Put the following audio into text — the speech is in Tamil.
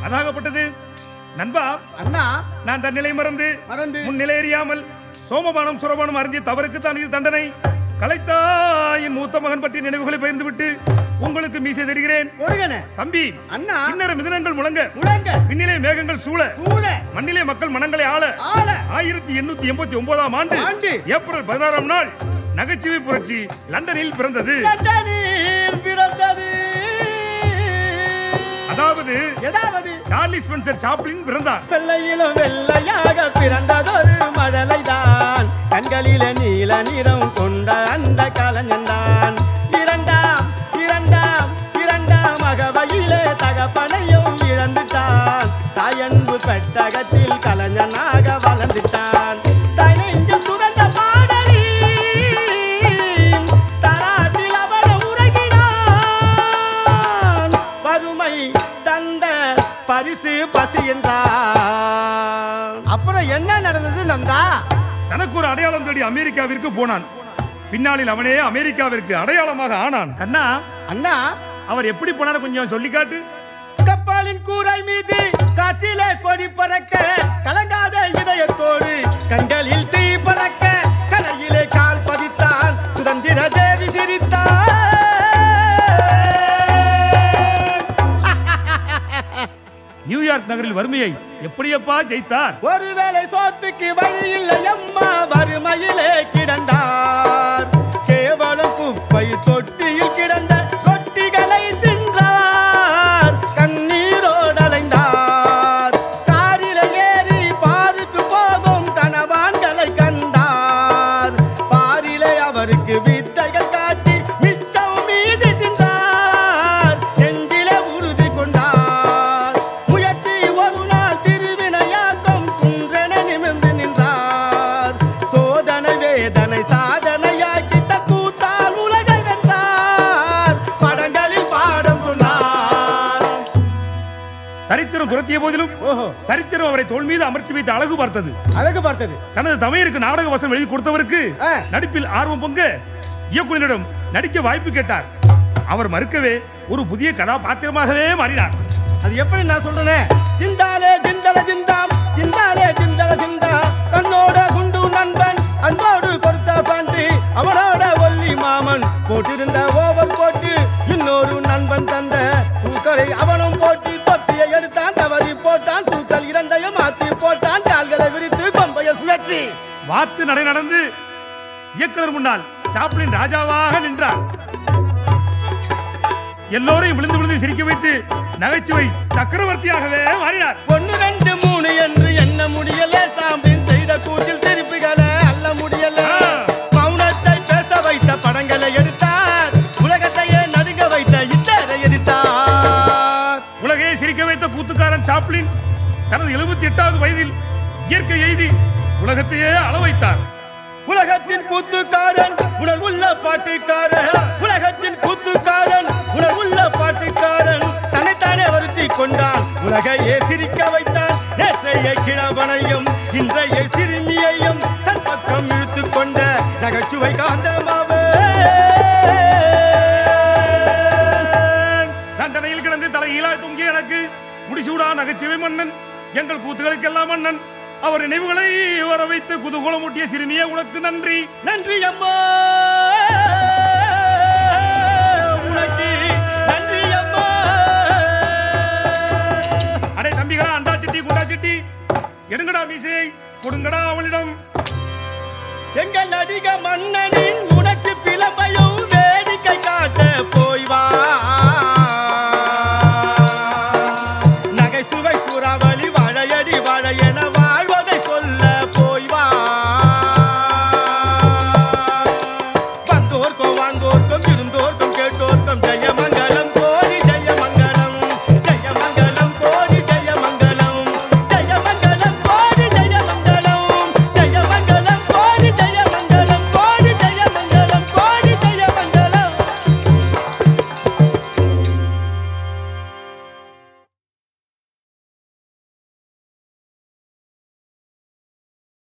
அதாகப்பட்டது நண்பா அண்ணா நான் தன்னிலை மறந்து மறந்து முன்னிலை அறியாமல் சோமபானம் சுரபானம் அறிந்திய தவறுக்கு தான் இது தண்டனை கலைத்தாயின் மூத்த மகன் பற்றிய நினைவுகளை பகிர்ந்து விட்டு உங்களுக்கு மீசை தருகிறேன் கொடுங்கண்ணே தம்பி அண்ணா கிண்ணற மிதனங்கள் முழங்க முழங்க விண்ணிலே மேகங்கள் சூழ கூட மண்ணிலே மக்கள் மனங்களை ஆள ஆள ஆயிரத்தி எண்ணூத்தி எண்பத்தி ஒன்பதாம் ஆண்டு ஆண்டு. ஏப்ரல் பதினாறாம் நாள் நகைச்சுவை புரட்சி லண்டனில் பிறந்தது லண்டனில் பிறந்தது அதாவது ஏதாவது சார்லி ஸ்பென்சர் சாப்ளின் பிறந்தார் வெள்ளையிலும் வெள்ளையாக பிறந்ததொரு மழலைதான் கண்களில நீல நிறம் கொண்ட அந்த கலைஞன்தான் இரண்டாம் இரண்டாம் இரண்டாம் அகவையிலே தகப்பனையும் இழந்துட்டான் தாயன்பு பெட்டகத்தில் கலைஞனாக வளர்ந்துட்டான் தாய் நெஞ்சில் சுரந்த பாடலில் தராட்டில் அவன் உறங்கினான் வறுமை தந்த பரிசு பசி என்றான் அப்புறம் என்ன நடந்தது நந்தா தனக்கு ஒரு அடையாளம் தேடி அமெரிக்காவிற்கு போனான் பின்னாளில் அவனே அமெரிக்காவிற்கு அடையாளமாக ஆனான் கண்ணா அண்ணா அவர் எப்படி போனாரு கொஞ்சம் சொல்லி காட்டு கப்பலின் கூரை மீது காற்றிலே கொடி பறக்க கலங்காத இதயத்தோடு கண்களில் தீ பறக்க கரையிலே கால் பதித்தான் சுதந்திர தேவி சிரித்தான் நியூயார்க் நகரில் வறுமையை எப்படியப்பா ஜெயித்தார் ஒருவேளை சோத்துக்கு வழி இல்லை அம்மா வறுமையிலே கிடந்தார் கேவலம் குப்பை தொட்டியில் கிடந்த கொட்டிகளை தின்றார் கண்ணீரோடு அலைந்தார் காரில ஏறி பாருக்கு போகும் கணவான்களை கண்டார் பாரிலே அவருக்கு வித்தைகள் காட்டி மிச்சம் மீதி தின்றார் நெஞ்சிலே உறுதி கொண்டார் முயற்சி ஒரு நாள் திருவினையாக்கம் குன்றென நிமிர்ந்து நின்றார் சோதனை வேதனை சாதனையாக்கி தக்கூத்தால் உலகை வென்றார் படங்களில் பாடம் சொன்னார் சரித்திரம் துரத்திய போதிலும் ஓஹோ சரித்திரம் அவரை தோல் மீது அமர்த்தி வைத்து அழகு பார்த்தது அழகு பார்த்தது தனது தமையருக்கு நாடக வசனம் எழுதி கொடுத்தவருக்கு ஆ. நடிப்பில் ஆர்வம் பொங்க இயக்குனரிடம் நடிக்க வாய்ப்பு கேட்டார் அவர் மறுக்கவே ஒரு புதிய கதாபாத்திரமாகவே மாறினார் அது எப்படி நான் சொல்றேனே ஜிந்தாலே ஜிந்தல ஜிந்தாம் ஜிந்தாலே ஜிந்தல ஜிந்தா தன்னோட குண்டு நண்பன் அன்போடு கொடுத்த பாண்டி அவனோட ஒல்லி மாமன் போட்டிருந்த ஓவர் போட்டு இன்னொரு நண்பன் தந்த பூக்களை அவனும் போட்டு தொட்டியை எடுத்தான் தவறி போட்டான் பூக்கள் இரண்டையும் மாத்தி போட்டான் கால்களை விரித்து கொம்பைய சுழற்றி வாத்து நடை நடந்து இயக்குனர் முன்னால் சாப்ளின் ராஜாவாக நின்றார் எல்லோரையும் விழுந்து விழுந்து சிரிக்க வைத்து நகைச்சுவை சக்கரவர்த்தியாகவே மாறினார் ஒன்னு ரெண்டு மூணு என்று எண்ண முடியல சாம்பின் செய்த கூட்டில் திருப்பிகளை அல்ல முடியல ஆ. மௌனத்தை பேச வைத்த படங்களை எடுத்தார் உலகத்தையே நடுங்க வைத்த இத்தரை எதிர்த்தார் உலகையே சிரிக்க வைத்த கூத்துக்காரன் சாப்ளின் தனது எழுபத்தி எட்டாவது வயதில் இயற்கை எய்தி உலகத்தையே அள வைத்தார் உலகத்தின் கூத்துக்காரன் உணர்வுள்ள பாட்டுக்காரன் உலகத்தின் கூத்துக்காரன் உணர்வுள்ள பாட்டுக்காரன் தன்னைத்தானே வருத்தி கொண்டான் உலகையே சிரிக்க வைத்தான் நேற்றைய கிழவனையும் இன்றைய சிறுமியையும் தன் பக்கம் இழுத்து கொண்ட நகைச்சுவை காந்தமாவே தண்டனையில் கிடந்து தலையிலா தொங்கிய எனக்கு முடிசூடா நகைச்சுவை மன்னன் எங்கள் கூத்துகளுக்கெல்லாம் மன்னன் அவர் நினைவுகளை வர வைத்து குதூகலமூட்டிய சிறுமியே உனக்கு நன்றி நன்றி அம்மா உனக்கு நன்றி அம்மா அடே தம்பிகளா அண்டா சிட்டி குண்டா சிட்டி எடுங்கடா மீசையை கொடுங்கடா அவளிடம் எங்கள் நடிக மன்னனின் உணர்ச்சி பிளம்பையும்